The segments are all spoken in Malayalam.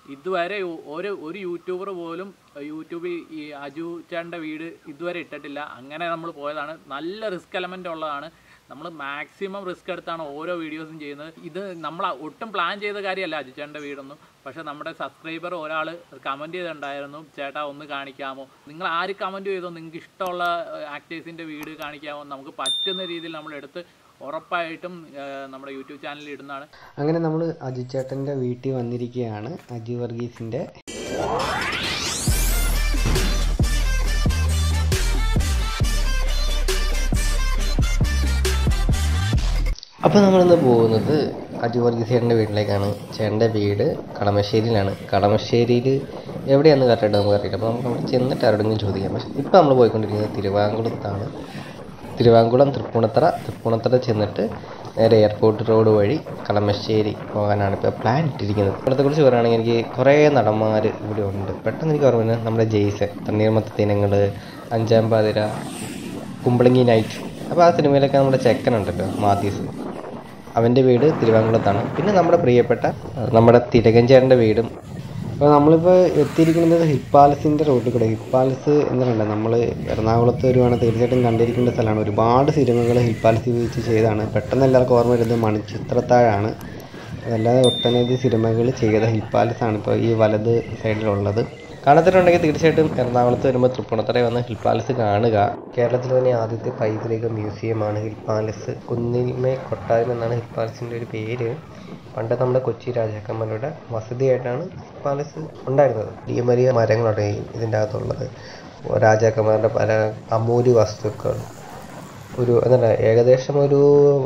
ഇതുവരെ യു- ഒരു ഒരു യൂട്യൂബർ പോലും യൂട്യൂബിൽ ഈ അജു ചേട്ടൻ്റെ വീട് ഇതുവരെ ഇട്ടിട്ടില്ല അങ്ങനെ നമ്മൾ പോയതാണ് നല്ല റിസ്ക് എലമെൻ്റ് ഉള്ളതാണ് നമ്മൾ മാക്സിമം റിസ്ക് എടുത്താണ് ഓരോ വീഡിയോസും ചെയ്യുന്നത് ഇത് നമ്മൾ ഒട്ടും പ്ലാൻ ചെയ്ത കാര്യമല്ല അജു ചേട്ടൻ്റെ വീടൊന്നും പക്ഷേ നമ്മുടെ സബ്സ്ക്രൈബർ ഒരാൾ കമൻറ്റ് ചെയ്തിട്ടുണ്ടായിരുന്നു ചേട്ടാ ഒന്ന് കാണിക്കാമോ നിങ്ങൾ ആര് കമൻറ്റ് ചെയ്തോ നിങ്ങൾക്ക് ഇഷ്ടമുള്ള ആക്ടേഴ്സിൻ്റെ വീട് കാണിക്കാമോ നമുക്ക് പറ്റുന്ന രീതിയിൽ നമ്മൾ എടുത്ത് ഉറപ്പായിട്ടും ആ, നമ്മുടെ യൂട്യൂബ് ചാനലിൽ ഇടുന്നതാണ് അങ്ങനെ നമ്മൾ അജു ചേട്ടൻ്റെ വീട്ടിൽ വന്നിരിക്കുകയാണ് അജു വർഗീസിൻ്റെ അപ്പോൾ നമ്മളിന്ന് പോകുന്നത് അജു വർഗീസ് ചേട്ടൻ്റെ വീട്ടിലേക്കാണ് ചേട്ടൻ്റെ വീട് കളമശ്ശേരിയിലാണ് കളമശ്ശേരിയിൽ എവിടെയാണെന്ന് കറക്റ്റായിട്ട് നമുക്ക് അറിയില്ല അപ്പോൾ നമുക്ക് അവിടെ ചെന്നിട്ട് ആരോടെങ്കിലും ചോദിക്കാം പക്ഷേ ഇപ്പോൾ നമ്മൾ പോയിക്കൊണ്ടിരിക്കുന്നത് തിരുവാങ്കുളത്താണ് തിരുവാങ്കുളം തൃപ്പൂണിത്തറ തൃപ്പൂണിത്തറ ചെന്നിട്ട് നേരെ എയർപോർട്ട് റോഡ് വഴി കളമശ്ശേരി പോകാനാണ് ഇപ്പോൾ പ്ലാൻ ഇട്ടിരിക്കുന്നത് ഇവിടത്തെക്കുറിച്ച് പറയുകയാണെങ്കിൽ എനിക്ക് കുറേ നടന്മാർ ഇവിടെ ഉണ്ട് പെട്ടെന്ന് എനിക്ക് ഓർമ്മ വരുന്നത് നമ്മുടെ ജെയ്സൺ തണ്ണീർമത്ത ദിനങ്ങൾ അഞ്ചാം പാതിര കുമ്പളങ്ങി നൈറ്റ് അപ്പോൾ ആ സിനിമയിലൊക്കെ നമ്മുടെ ചെക്കനുണ്ടല്ലോ മാത്യൂസ് അവൻ്റെ വീട് തിരുവാങ്കുളത്താണ് പിന്നെ നമ്മുടെ പ്രിയപ്പെട്ട അഹ് നമ്മുടെ തിലകഞ്ചേട്ടൻ്റെ വീടും അപ്പോൾ നമ്മളിപ്പോൾ എത്തിയിരിക്കുന്നത് ഹിപ്പ് പാലസിൻ്റെ റോഡിൽ കൂടെ ഹിപ്പ് പാലസ് എന്നല്ല നമ്മൾ എറണാകുളത്ത് വരുവാണ് തീർച്ചയായിട്ടും കണ്ടിരിക്കേണ്ട സ്ഥലമാണ് ഒരുപാട് സിനിമകൾ ഹിപ്പ് പാലസ് ഉപയോഗിച്ച് ചെയ്തതാണ് പെട്ടെന്ന് എല്ലാവർക്കും ഓർമ്മ വരുന്നത് മണിച്ചിത്രത്താഴാണ് അതല്ലാതെ ഒട്ടനവധി സിനിമകൾ ചെയ്ത ഹിൽ പാലസ് ആണ് ഇപ്പോൾ ഈ വലത് സൈഡിലുള്ളത് കാണത്തിട്ടുണ്ടെങ്കിൽ തീർച്ചയായിട്ടും എറണാകുളത്ത് വരുമ്പോൾ തൃപ്പൂണിത്തറ വന്ന് ഹിൽ പാലസ് കാണുക കേരളത്തിൽ തന്നെ ആദ്യത്തെ പൈതൃക മ്യൂസിയമാണ് ഹിൽ പാലസ് കുന്നിന്മേ കൊട്ടാരം എന്നാണ് ഹിൽ പാലസിൻ്റെ ഒരു പേര് പണ്ട് നമ്മുടെ കൊച്ചി രാജാക്കന്മാരുടെ വസതിയായിട്ടാണ് ഹിൽ പാലസ് ഉണ്ടായിരുന്നത് വലിയ വലിയ മരങ്ങളുണ്ട് ഈ ഇതിൻ്റെ അകത്തുള്ളത് രാജാക്കന്മാരുടെ പല അമൂല്യ വസ്തുക്കൾ ഒരു എന്താണ് ഏകദേശം ഒരു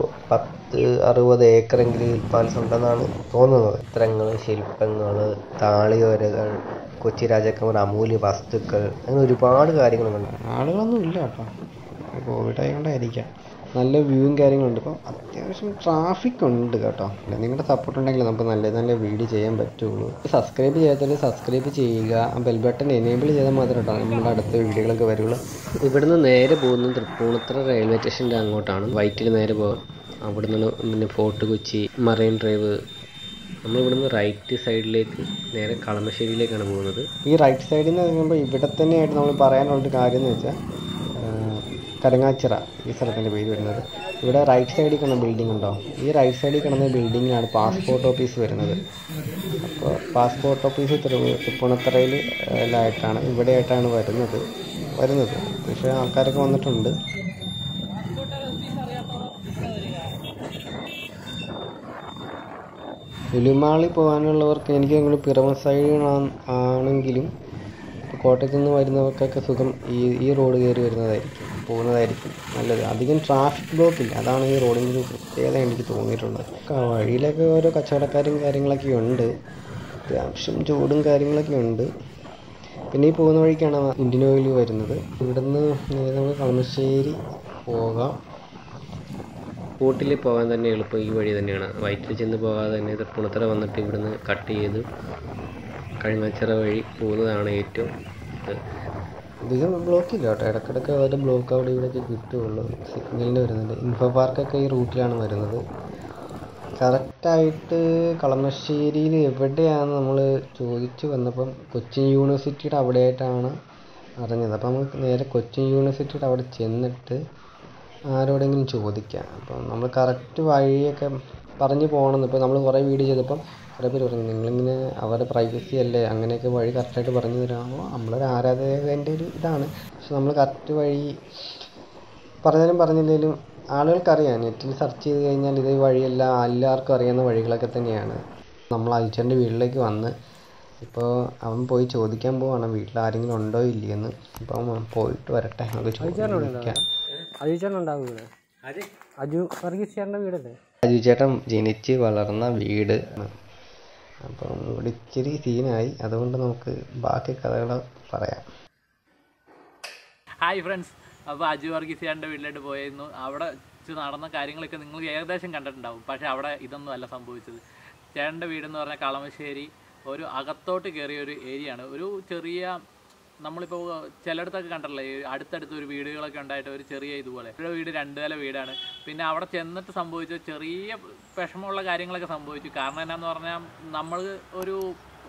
പത്ത് അറുപത് ഏക്കറെങ്കിലും ഹിൽ പാലസ് ഉണ്ടെന്നാണ് തോന്നുന്നത് ചിത്രങ്ങൾ ശില്പങ്ങൾ താളിയോരകൾ കൊച്ചി രാജാക്കന്മാർ അമൂല്യ വസ്തുക്കൾ അങ്ങനെ ഒരുപാട് കാര്യങ്ങളുണ്ട് ആളുകളൊന്നും ഇല്ല കേട്ടോ കോവിഡ് ആയതുകൊണ്ടായിരിക്കാം നല്ല വ്യൂവും കാര്യങ്ങളുണ്ട് ഇപ്പം അത്യാവശ്യം ട്രാഫിക് ഉണ്ട് കേട്ടോ പിന്നെ നിങ്ങളുടെ സപ്പോർട്ട് ഉണ്ടെങ്കിൽ നമുക്ക് നല്ല നല്ല വീഡിയോ ചെയ്യാൻ പറ്റുള്ളൂ സബ്സ്ക്രൈബ് ചെയ്യാത്തവർ സബ്സ്ക്രൈബ് ചെയ്യുക ആ ബെൽ ബട്ടൺ എനേബിൾ ചെയ്താൽ മാത്രമേ കേട്ടോ നമ്മുടെ അടുത്ത വീഡിയോകളൊക്കെ വരുള്ളൂ ഇവിടുന്ന് നേരെ പോകുന്നത് തൃപ്പൂണിത്തറ റെയിൽവേ സ്റ്റേഷൻ്റെ അങ്ങോട്ടാണ് വൈറ്റിൽ നേരെ പോകും അവിടുന്ന് പിന്നെ ഫോർട്ട് കൊച്ചി മറൈൻ ഡ്രൈവ് നമ്മൾ ഇവിടുന്ന് റൈറ്റ് സൈഡിലേക്ക് നേരെ കളമശ്ശേരിയിലേക്കാണ് പോകുന്നത് ഈ റൈറ്റ് സൈഡിൽ നിന്ന് പറയുമ്പോൾ ഇവിടെ തന്നെയായിട്ട് നമ്മൾ പറയാനുള്ളൊരു കാര്യം എന്ന് വെച്ചാൽ കരങ്ങാച്ചിറ ഈ സ്ഥലത്തിൻ്റെ പേര് വരുന്നത് ഇവിടെ റൈറ്റ് സൈഡിൽ കാണുന്ന ബിൽഡിംഗ് ഉണ്ടോ ഈ റൈറ്റ് സൈഡിൽ കാണുന്ന ബിൽഡിങ്ങിലാണ് പാസ്പോർട്ട് ഓഫീസ് വരുന്നത് അപ്പോൾ പാസ്പോർട്ട് ഓഫീസ് തൃ- തൃപ്പൂണിത്തറയിൽ ആയിട്ടാണ് ഇവിടെയായിട്ടാണ് വരുന്നത് വരുന്നത് പക്ഷേ ആൾക്കാരൊക്കെ വന്നിട്ടുണ്ട് ലുലുമാളി പോകാനുള്ളവർക്ക് എനിക്ക് അങ്ങനെ പിറവം സൈഡ് ആണെങ്കിലും ഇപ്പോൾ കോട്ടയത്തു നിന്ന് വരുന്നവർക്കൊക്കെ സുഖം ഈ ഈ റോഡ് കയറി വരുന്നതായിരിക്കും പോകുന്നതായിരിക്കും നല്ലത് അധികം ട്രാഫിക് ബ്ലോക്ക് ഇല്ല അതാണ് ഈ റോഡിൻ്റെ ഒരു പ്രത്യേകത എനിക്ക് തോന്നിയിട്ടുള്ളത് ക- വഴിയിലൊക്കെ ഓരോ കച്ചവടക്കാരും കാര്യങ്ങളൊക്കെ ഉണ്ട് അത്യാവശ്യം ചൂടും കാര്യങ്ങളൊക്കെ ഉണ്ട് പിന്നെ ഈ പോകുന്ന വഴിക്കാണ് ഇന്ത്യൻ ഓയിൽ വരുന്നത് ഇവിടുന്ന് നേരെ നമുക്ക് കളമശ്ശേരി പോകാം കൂട്ടിൽ പോകാൻ തന്നെ എളുപ്പം ഈ വഴി തന്നെയാണ് വയറ്റിൽ ചെന്ന് പോകാതെ തന്നെ തൃപ്പൂണിത്തറ വന്നിട്ട് ഇവിടുന്ന് കട്ട് ചെയ്ത് കഴുങ്ങാച്ചിറ വഴി പോകുന്നതാണ് ഏറ്റവും ഇത് അധികം ബ്ലോക്ക് ഇല്ല കേട്ടോ ഇടയ്ക്കിടയ്ക്ക് ഓരോ ബ്ലോക്ക് അവിടെ ഇവിടെയൊക്കെ കിട്ടുകയുള്ളൂ സിഗ്നലിൻ്റെ വരുന്നുണ്ട് ഇൻഫോ പാർക്കൊക്കെ ഈ റൂട്ടിലാണ് വരുന്നത് കറക്റ്റായിട്ട് കളമശ്ശേരിയിൽ എവിടെയാണ് നമ്മൾ ചോദിച്ചു വന്നപ്പം കൊച്ചിൻ യൂണിവേഴ്സിറ്റിയുടെ അവിടെയായിട്ടാണ് അറിഞ്ഞത് അപ്പം നമുക്ക് നേരെ കൊച്ചിൻ യൂണിവേഴ്സിറ്റിയുടെ അവിടെ ചെന്നിട്ട് ആരോടെങ്കിലും ചോദിക്കാം അപ്പം നമ്മൾ കറക്റ്റ് വഴിയൊക്കെ പറഞ്ഞു പോകണമെന്ന് ഇപ്പോൾ നമ്മൾ കുറേ വീഡിയോ ചെയ്തപ്പം കുറേ പേര് പറഞ്ഞു നിങ്ങളിങ്ങനെ അവരുടെ പ്രൈവസി അല്ലേ അങ്ങനെയൊക്കെ വഴി കറക്റ്റായിട്ട് പറഞ്ഞു തരാമോ നമ്മളൊരു ആരാധകൻ്റെ ഒരു ഇതാണ് പക്ഷെ നമ്മൾ കറക്റ്റ് വഴി പറഞ്ഞാലും പറഞ്ഞില്ലെങ്കിലും ആളുകൾക്കറിയാം നെറ്റിൽ സെർച്ച് ചെയ്ത് കഴിഞ്ഞാൽ ഇത് വഴിയല്ല എല്ലാവർക്കും അറിയാവുന്ന വഴികളൊക്കെ തന്നെയാണ് നമ്മൾ അയച്ചൻ്റെ വീട്ടിലേക്ക് വന്ന് ഇപ്പോൾ അവൻ പോയി ചോദിക്കാൻ പോവാണ് വീട്ടിൽ ആരെങ്കിലും ഉണ്ടോ ഇല്ലയെന്ന് ഇപ്പം അവൻ പോയിട്ട് വരട്ടെ നമുക്ക് ചോദിക്കാം അജു ചേട്ടൻ ഉണ്ടാവും ഇവിടെ അജു വർഗീസ് ചേട്ടൻ്റെ വീടല്ലേ അജു ചേട്ടൻ ജനിച്ച് വളർന്ന വീട് അപ്പം ഇവിടെ ഇച്ചിരി സീനായി അതുകൊണ്ട് നമുക്ക് ബാക്കി കഥകൾ പറയാം ഹായ് ഫ്രണ്ട്സ് അപ്പോൾ അജു വർഗീസ് ചേട്ടൻ്റെ വീട്ടിലോട്ട് പോയിരുന്നു അവിടെ വെച്ച് നടന്ന കാര്യങ്ങളൊക്കെ നിങ്ങൾ ഏകദേശം കണ്ടിട്ടുണ്ടാവും പക്ഷേ അവിടെ ഇതൊന്നും അല്ല സംഭവിച്ചത് ചേട്ടൻ്റെ വീടെന്ന് പറഞ്ഞാൽ കളമശ്ശേരി ഒരു അകത്തോട്ട് കയറിയ ഒരു ഏരിയ ആണ് ഒരു ചെറിയ നമ്മളിപ്പോൾ ചിലയിടത്തൊക്കെ കണ്ടല്ലേ ഈ അടുത്തടുത്ത് ഒരു വീടുകളൊക്കെ ഉണ്ടായിട്ട് ഒരു ചെറിയ ഇതുപോലെ ഇവിടെ വീട് രണ്ട് നില വീടാണ് പിന്നെ അവിടെ ചെന്നിട്ട് സംഭവിച്ച ചെറിയ വിഷമമുള്ള കാര്യങ്ങളൊക്കെ സംഭവിച്ചു കാരണം എന്നാന്ന് പറഞ്ഞാൽ നമ്മൾ ഒരു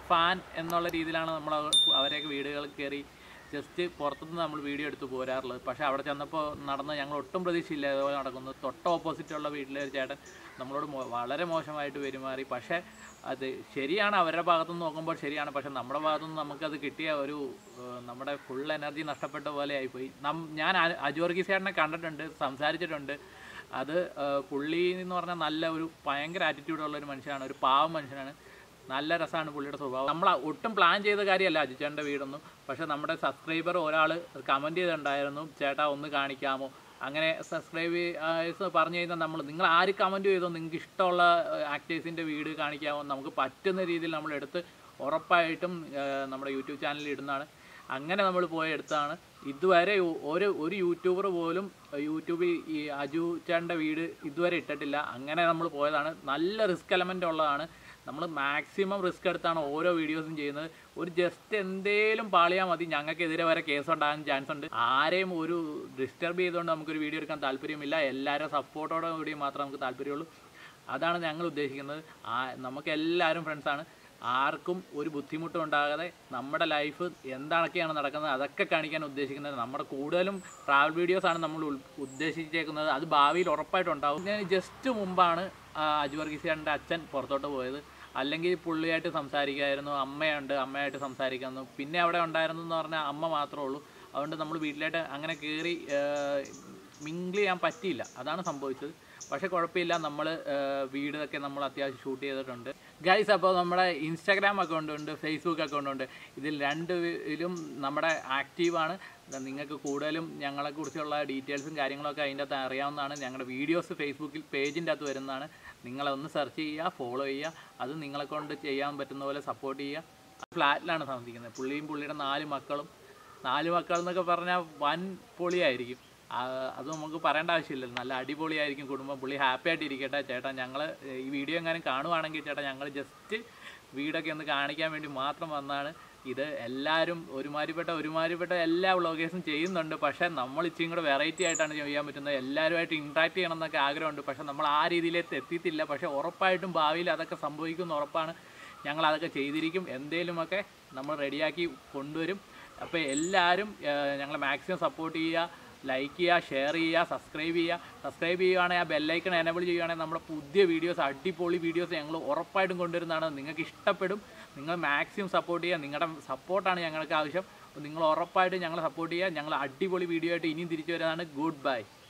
ഫാൻ എന്നുള്ള രീതിയിലാണ് നമ്മൾ അവരെയൊക്കെ വീടുകളിൽ കയറി ജസ്റ്റ് പുറത്തുനിന്ന് നമ്മൾ വീഡിയോ എടുത്ത് പോരാറുള്ളത് പക്ഷേ അവിടെ ചെന്നപ്പോൾ നടന്ന ഞങ്ങൾ ഒട്ടും പ്രതീക്ഷയില്ല ഇതുപോലെ നടക്കുന്നത് തൊട്ട് ഓപ്പോസിറ്റുള്ള വീട്ടിലെ ഒരു ചേട്ടൻ നമ്മളോട് മോ- വളരെ മോശമായിട്ട് പെരുമാറി പക്ഷേ അത് ശരിയാണ് അവരുടെ ഭാഗത്തുനിന്ന് നോക്കുമ്പോൾ ശരിയാണ് പക്ഷേ നമ്മുടെ ഭാഗത്തുനിന്ന് നമുക്കത് കിട്ടിയ ഒരു ഏഹ്, നമ്മുടെ ഫുൾ എനർജി നഷ്ടപ്പെട്ട പോലെ ആയിപ്പോയി നം ഞാൻ അ- അജോർഗി ചേട്ടനെ കണ്ടിട്ടുണ്ട് സംസാരിച്ചിട്ടുണ്ട് അത് ഏഹ്, പുള്ളി എന്ന് പറഞ്ഞാൽ നല്ല ഒരു ഭയങ്കര ആറ്റിറ്റ്യൂഡുള്ള ഒരു മനുഷ്യനാണ് ഒരു പാവം മനുഷ്യനാണ് നല്ല രസമാണ് പുള്ളിയുടെ സ്വഭാവം നമ്മൾ ഒട്ടും പ്ലാൻ ചെയ്ത കാര്യമല്ല അജിച്ചേട്ടൻ്റെ വീടൊന്നും പക്ഷേ നമ്മുടെ സബ്സ്ക്രൈബർ ഒരാൾ കമൻറ്റ് ചെയ്തിട്ടുണ്ടായിരുന്നു ചേട്ടാ ഒന്ന് കാണിക്കാമോ അങ്ങനെ സബ്സ്ക്രൈബ് പറഞ്ഞു കഴിഞ്ഞാൽ നമ്മൾ നിങ്ങൾ ആര് കമൻറ്റ് ചെയ്തോ നിങ്ങൾക്ക് ഇഷ്ടമുള്ള ആക്ടേഴ്സിൻ്റെ വീട് കാണിക്കാമോ നമുക്ക് പറ്റുന്ന രീതിയിൽ നമ്മൾ എടുത്ത് ഉറപ്പായിട്ടും ആ, നമ്മുടെ യൂട്യൂബ് ചാനലിൽ ഇടുന്നതാണ് അങ്ങനെ നമ്മൾ പോയി എടുത്താണ് ഇതുവരെ ഒ- ഒരു ഒരു യൂട്യൂബർ പോലും യൂട്യൂബിൽ ഈ അജു ചേട്ടൻ്റെ വീട് ഇതുവരെ ഇട്ടിട്ടില്ല അങ്ങനെ നമ്മൾ പോയതാണ് നല്ല റിസ്ക് എലമെൻ്റ് ഉള്ളതാണ് നമ്മൾ മാക്സിമം റിസ്ക് എടുത്താണ് ഓരോ വീഡിയോസും ചെയ്യുന്നത് ഒരു ജസ്റ്റ് എന്തേലും പാളിയാൽ മതി ഞങ്ങൾക്കെതിരെ വരെ കേസ് ഉണ്ടാകാൻ ചാൻസ് ഉണ്ട് ആരെയും ഒരു ഡിസ്റ്റർബ് ചെയ്തുകൊണ്ട് നമുക്കൊരു വീഡിയോ എടുക്കാൻ താല്പര്യമില്ല എല്ലാവരും സപ്പോർട്ടോടെ കൂടി മാത്രമേ നമുക്ക് താല്പര്യമുള്ളൂ അതാണ് ഞങ്ങൾ ഉദ്ദേശിക്കുന്നത് ആ നമുക്ക് എല്ലാവരും ഫ്രണ്ട്സാണ് ആർക്കും ഒരു ബുദ്ധിമുട്ടും ഉണ്ടാകാതെ നമ്മുടെ ലൈഫ് എന്താണൊക്കെയാണ് നടക്കുന്നത് അതൊക്കെ കാണിക്കാൻ ഉദ്ദേശിക്കുന്നത് നമ്മുടെ കൂടുതലും ട്രാവൽ വീഡിയോസ് ആണ് നമ്മൾ ഉൾ- ഉദ്ദേശിച്ചേക്കുന്നത് അത് ഭാവിയിൽ ഉറപ്പായിട്ടും ഉണ്ടാവും ഞാൻ ജസ്റ്റ് മുമ്പാണ് ആ, അജു വർഗീസിയാൻ്റെ അച്ഛൻ പുറത്തോട്ട് പോയത് അല്ലെങ്കിൽ പുള്ളിയായിട്ട് സംസാരിക്കുമായിരുന്നു അമ്മയുണ്ട് അമ്മയായിട്ട് സംസാരിക്കുന്നു പിന്നെ അവിടെ ഉണ്ടായിരുന്നു എന്ന് പറഞ്ഞാൽ അമ്മ മാത്രമേ ഉള്ളൂ അതുകൊണ്ട് നമ്മൾ വീട്ടിലായിട്ട് അങ്ങനെ കയറി മിങ്കിൾ ചെയ്യാൻ പറ്റിയില്ല അതാണ് സംഭവിച്ചത് പക്ഷേ കുഴപ്പമില്ല നമ്മൾ വീടൊക്കെ നമ്മൾ അത്യാവശ്യം ഷൂട്ട് ചെയ്തിട്ടുണ്ട് ഗൈസ് അപ്പോൾ നമ്മുടെ ഇൻസ്റ്റാഗ്രാം അക്കൗണ്ട് ഉണ്ട് ഫേസ്ബുക്ക് അക്കൗണ്ട് ഉണ്ട് ഇതിൽ രണ്ടിലും നമ്മുടെ ആക്റ്റീവാണ് നിങ്ങൾക്ക് കൂടുതലും ഞങ്ങളെക്കുറിച്ചുള്ള ഡീറ്റെയിൽസും കാര്യങ്ങളൊക്കെ അതിൻ്റെ അകത്ത് അറിയാവുന്നതാണ് ഞങ്ങളുടെ വീഡിയോസ് ഫേസ്ബുക്കിൽ പേജിൻ്റെ അകത്ത് വരുന്നതാണ് നിങ്ങളൊന്ന് സെർച്ച് ചെയ്യുക ഫോളോ ചെയ്യുക അത് നിങ്ങളെ കൊണ്ട് ചെയ്യാൻ പറ്റുന്ന പോലെ സപ്പോർട്ട് ചെയ്യുക ഫ്ലാറ്റിലാണ് താമസിക്കുന്നത് പുള്ളിയും പുള്ളിയുടെ നാല് മക്കളും നാല് മക്കൾ എന്നൊക്കെ പറഞ്ഞാൽ വൻ പൊളിയായിരിക്കും ആ, അത് നമുക്ക് പറയേണ്ട ആവശ്യമില്ലല്ലോ നല്ല അടിപൊളിയായിരിക്കും കുടുംബം പുള്ളി ഹാപ്പി ആയിട്ട് ഇരിക്കട്ടെ ചേട്ടാ ഞങ്ങൾ ഈ വീഡിയോ എങ്ങാനും കാണുവാണെങ്കിൽ ചേട്ടാ ഞങ്ങൾ ജസ്റ്റ് വീടൊക്കെ ഒന്ന് കാണിക്കാൻ വേണ്ടി മാത്രം വന്നതാണ് ഇത് എല്ലാവരും ഒരുമാതിരിപ്പെട്ട ഒരുമാതിരിപ്പെട്ട എല്ലാ വ്ളോഗേഴ്സും ചെയ്യുന്നുണ്ട് പക്ഷേ നമ്മൾ ഇച്ചിരി കൂടെ വെറൈറ്റി ആയിട്ടാണ് ചെയ്യാൻ പറ്റുന്നത് എല്ലാവരുമായിട്ട് ഇൻട്രാക്ട് ചെയ്യണം എന്നൊക്കെ ആഗ്രഹമുണ്ട് പക്ഷേ നമ്മൾ ആ രീതിയിലേക്ക് എത്തിയിട്ടില്ല പക്ഷേ ഉറപ്പായിട്ടും ഭാവിയിൽ അതൊക്കെ സംഭവിക്കുന്ന ഉറപ്പാണ് ഞങ്ങൾ അതൊക്കെ ചെയ്തിരിക്കും എന്തേലുമൊക്കെ നമ്മൾ റെഡിയാക്കി കൊണ്ടുവരും അപ്പോൾ എല്ലാവരും ഏഹ്, ഞങ്ങളെ മാക്സിമം സപ്പോർട്ട് ചെയ്യുക ലൈക്ക് ചെയ്യുക ഷെയർ ചെയ്യുക സബ്സ്ക്രൈബ് ചെയ്യുക സബ്സ്ക്രൈബ് ചെയ്യുകയാണെങ്കിൽ ആ ബെല്ലൈക്കൺ എനേബിൾ ചെയ്യുകയാണെങ്കിൽ നമ്മുടെ പുതിയ വീഡിയോസ് അടിപൊളി വീഡിയോസ് ഞങ്ങൾ ഉറപ്പായിട്ടും കൊണ്ടുവരുന്നതാണ് നിങ്ങൾക്ക് ഇഷ്ടപ്പെടും നിങ്ങൾ മാക്സിമം സപ്പോർട്ട് ചെയ്യുക നിങ്ങളുടെ സപ്പോർട്ടാണ് ഞങ്ങൾക്ക് ആവശ്യം അപ്പോൾ നിങ്ങൾ ഉറപ്പായിട്ടും ഞങ്ങളെ സപ്പോർട്ട് ചെയ്യുക ഞങ്ങൾ അടിപൊളി വീഡിയോ ആയിട്ട് ഇനിയും തിരിച്ചു വരുന്നതാണ് ഗുഡ് ബൈ